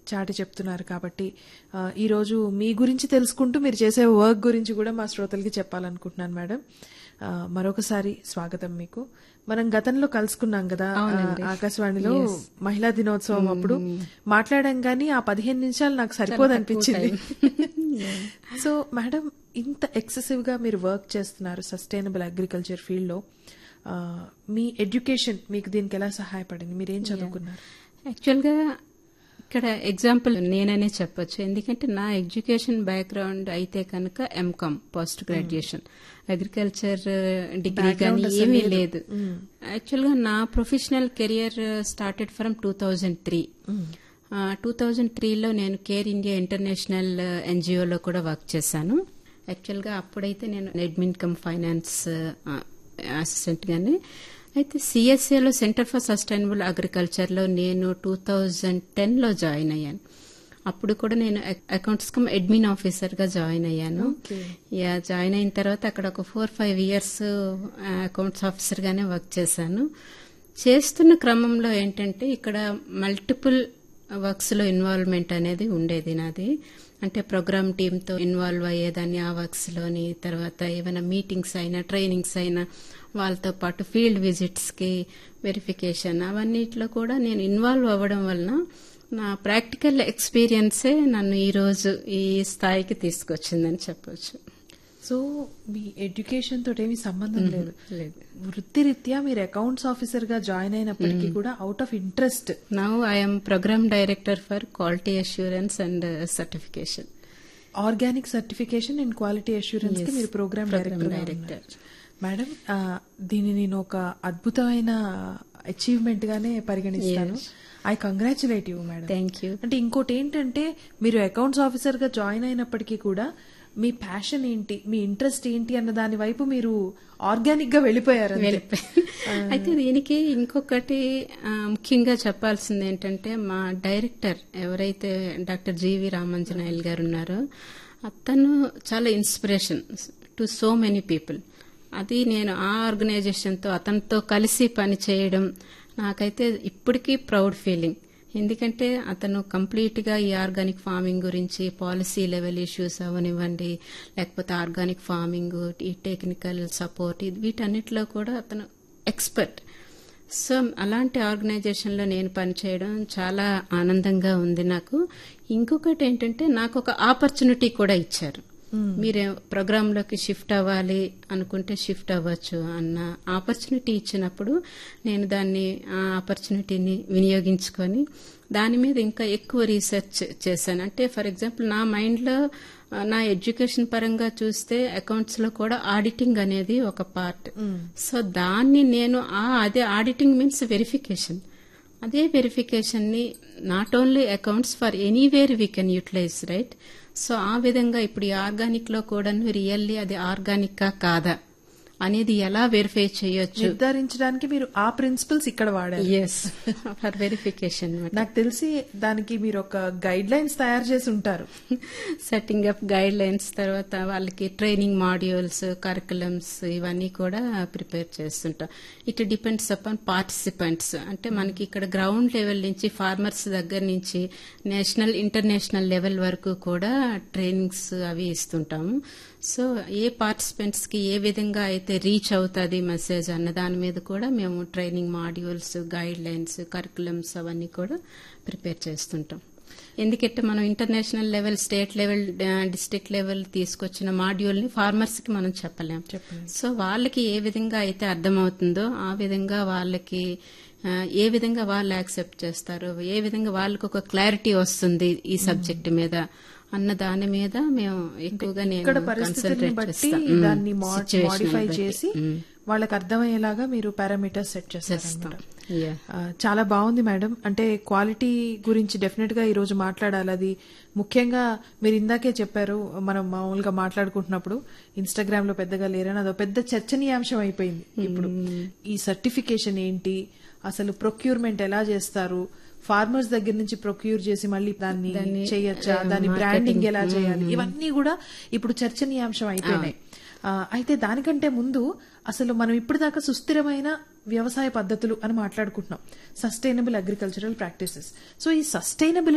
చాటి చెప్తున్నారు కాబట్టి ఆ, ఈరోజు మీ గురించి తెలుసుకుంటూ మీరు చేసే వర్క్ గురించి కూడా మా శ్రోతలకి చెప్పాలనుకుంటున్నాను మేడం ఆ, మరొకసారి స్వాగతం మీకు మనం గతంలో కలుసుకున్నాం కదా ఆ, ఆకాశవాణిలో మహిళా దినోత్సవం అప్పుడు మాట్లాడాం కానీ ఆ పదిహేను నిమిషాలు నాకు సరిపోదు అనిపించింది సో మేడం ఇంత ఎక్సెసివ్ గా మీరు వర్క్ చేస్తున్నారు సస్టైనబుల్ అగ్రికల్చర్ ఫీల్డ్ లో ఆ, మీ ఎడ్యుకేషన్ మీకు దీనికి ఎలా సహాయపడింది మీరు ఏం చదువుకున్నారు యాక్చువల్గా ఇక్కడ ఎగ్జాంపుల్ నేననే చెప్పొచ్చు ఎందుకంటే నా ఎడ్యుకేషన్ బ్యాక్గ్రౌండ్ అయితే కనుక MCom post graduation agriculture degree కానీ ఏమీ లేదు యాక్చువల్గా నా professional career started from two thousand three two thousand త్రీలో నేను కేర్ ఇండియా ఇంటర్నేషనల్ ఎన్జిఓలో కూడా వర్క్ చేశాను యాక్చువల్గా అప్పుడైతే నేను అడ్మిన్ కమ్ ఫైనాన్స్ అసిస్టెంట్ గానే అయితే సిఎస్ఏలో సెంటర్ ఫర్ సస్టైనబుల్ అగ్రికల్చర్లో నేను టూ థౌజండ్ టెన్లో జాయిన్ అయ్యాను అప్పుడు కూడా నేను అకౌంట్స్ కమ్ అడ్మిన్ ఆఫీసర్గా జాయిన్ అయ్యాను యా జాయిన్ అయిన తర్వాత అక్కడ ఒక ఫోర్ ఫైవ్ ఇయర్స్ అకౌంట్స్ ఆఫీసర్గానే వర్క్ చేశాను చేస్తున్న క్రమంలో ఏంటంటే ఇక్కడ మల్టిపుల్ వర్క్స్ లో ఇన్వాల్వ్మెంట్ అనేది ఉండేది నాది అంటే ప్రోగ్రామ్ టీంతో ఇన్వాల్వ్ అయ్యేదాన్ని ఆ వర్క్స్ లోని తర్వాత ఏమైనా మీటింగ్స్ అయినా ట్రైనింగ్స్ అయినా వాళ్ళతో పాటు ఫీల్డ్ విజిట్స్ కి వెరిఫికేషన్ అవన్నిట్లో కూడా నేను ఇన్వాల్వ్ అవ్వడం వలన నా ప్రాక్టికల్ ఎక్స్పీరియన్సే నన్ను ఈ రోజు ఈ స్థాయికి తీసుకొచ్చిందని చెప్పొచ్చు సో మీ ఎడ్యుకేషన్ తోటి ఏమీ సంబంధం లేదు లేదు వృత్తిరీత్యా మీరు అకౌంట్స్ ఆఫీసర్ గా జాయిన్ అయినప్పటికీ కూడా out of interest now I'm programme director for quality assurance and certification organic certification and quality assurance కి మీరు ప్రోగ్రామ్ డైరెక్టర్ director. మేడం ఆ, దీన్ని నేను ఒక అద్భుతమైన అచీవ్మెంట్ గానే పరిగణిస్తాను I congratulate you madam thank you అంటే ఇంకోటి ఏంటంటే మీరు అకౌంట్స్ ఆఫీసర్ గా జాయిన్ అయినప్పటికీ కూడా మీ ప్యాషన్ ఏంటి మీ ఇంట్రెస్ట్ ఏంటి అన్న దాని వైపు మీరు ఆర్గానిక్ గా వెళ్ళిపోయారు అంతే. అయితే దీనికి ఇంకొకటి ఆ, ముఖ్యంగా చెప్పాల్సింది ఏంటంటే మా డైరెక్టర్ ఎవరైతే డాక్టర్ జీవి రామంజనాయల్ గారు ఉన్నారో అతను చాలా inspiration to so many people అది నేను ఆ ఆర్గనైజేషన్తో అతనితో కలిసి పని చేయడం నాకైతే ఇప్పటికీ ప్రౌడ్ ఫీలింగ్ ఎందుకంటే అతను కంప్లీట్ గా ఈ ఆర్గానిక్ ఫార్మింగ్ గురించి పాలసీ లెవెల్ ఇష్యూస్ అవనివ్వండి లేకపోతే ఆర్గానిక్ ఫార్మింగ్ ఈ టెక్నికల్ సపోర్ట్ వీటన్నిటిలో కూడా అతను ఎక్స్పర్ట్ సో అలాంటి ఆర్గనైజేషన్లో నేను పనిచేయడం చాలా ఆనందంగా ఉంది నాకు ఇంకొకటి ఏంటంటే నాకు ఒక ఆపర్చునిటీ కూడా ఇచ్చారు మీరు ప్రోగ్రాంలోకి షిఫ్ట్ అవ్వాలి అనుకుంటే షిఫ్ట్ అవ్వచ్చు అన్న ఆపర్చునిటీ ఇచ్చినప్పుడు నేను దాన్ని ఆ ఆపర్చునిటీని వినియోగించుకొని దాని మీద ఇంకా ఎక్కువ రీసెర్చ్ చేశాను అంటే ఫర్ ఎగ్జాంపుల్ నా మైండ్లో ఆ, నా ఎడ్యుకేషన్ పరంగా చూస్తే అకౌంట్స్ లో కూడా ఆడిటింగ్ అనేది ఒక పార్ట్ సో దాన్ని నేను ఆ అదే ఆడిటింగ్ మీన్స్ వెరిఫికేషన్ అదే వెరిఫికేషన్ ని not only accounts for anywhere we can utilise right so ఆ విధంగా ఇప్పుడు ఈ ఆర్గానిక్ లో కూడా రియల్లీ అది ఆర్గానిక్ కాదా అనేది ఎలా వెరిఫై చేయొచ్చు నిర్ధారించడానికి మీరు ఆ ప్రిన్సిపల్స్ ఇక్కడ వాడారు ఎస్ ఫర్ వెరిఫికేషన్ నాకు తెలిసి దానికి మీరు ఒక గైడ్ లైన్స్ తయారు చేసి ఉంటారు సెట్టింగ్ అప్ గైడ్ లైన్స్ తర్వాత వాళ్ళకి ట్రైనింగ్ మాడ్యూల్స్ కరికులమ్స్ ఇవన్నీ కూడా ప్రిపేర్ చేస్తుంటాం ఇట్ డిపెండ్స్ అపాన్ పార్టిసిపెంట్స్ అంటే మనకి ఇక్కడ గ్రౌండ్ లెవెల్ నుంచి ఫార్మర్స్ దగ్గర నుంచి నేషనల్ ఇంటర్నేషనల్ లెవెల్ వరకు కూడా ట్రైనింగ్స్ అవి ఇస్తుంటాము సో ఏ పార్టిసిపెంట్స్ కి ఏ విధంగా అయితే రీచ్ అవుతుంది మెసేజ్ అన్న దాని మీద కూడా మేము training modules guidelines curriculums అవన్నీ కూడా ప్రిపేర్ చేస్తుంటాం ఎందుకంటే మనం international level state level district level తీసుకొచ్చిన మాడ్యూల్ ని ఫార్మర్స్ కి మనం చెప్పలేం సో వాళ్ళకి ఏ విధంగా అయితే అర్థమవుతుందో ఆ విధంగా వాళ్ళకి ఆ, ఏ విధంగా వాళ్ళు యాక్సెప్ట్ చేస్తారు ఏ విధంగా వాళ్ళకి ఒక క్లారిటీ వస్తుంది ఈ సబ్జెక్ట్ మీద అన్న దాని మీద మేము ఎక్కువగా నేను ఇక్కడ పరిస్థితిని concentrate బట్టి చేస్తా. మ్మ్. దాన్ని Situational మాడిఫై బట్టి. చేసి మ్మ్. వాళ్ళకి అర్థమయ్యేలాగా మీరు పారామీటర్స్ సెట్ చేస్తారు చేస్తాం Yeah. ఆ, చాలా బాగుంది మేడం అంటే క్వాలిటీ గురించి డెఫినెట్ గా ఈ రోజు మాట్లాడాలి అది ముఖ్యంగా మీరు ఇందాకే చెప్పారు మనం మామూలుగా మాట్లాడుకుంటున్నప్పుడు ఇన్స్టాగ్రామ్ లో పెద్దగా లేరని అదో పెద్ద చర్చనీయాంశం అయిపోయింది ఇప్పుడు ఈ సర్టిఫికేషన్ ఏంటి అసలు ప్రొక్యూర్మెంట్ ఎలా చేస్తారు ఫార్మర్స్ దగ్గర నుంచి ప్రొక్యూర్ చేసి మళ్ళీ దాన్ని చేయొచ్చా దాని బ్రాండింగ్ ఎలా చేయాలి ఇవన్నీ కూడా ఇప్పుడు చర్చనీయాంశం అయిపోయినాయి ఆ, అయితే దానికంటే ముందు అసలు మనం ఇప్పటిదాకా సుస్థిరమైన వ్యవసాయ పద్ధతులు అని మాట్లాడుకుంటున్నాం సస్టైనబుల్ అగ్రికల్చరల్ ప్రాక్టీసెస్ సో ఈ సస్టైనబుల్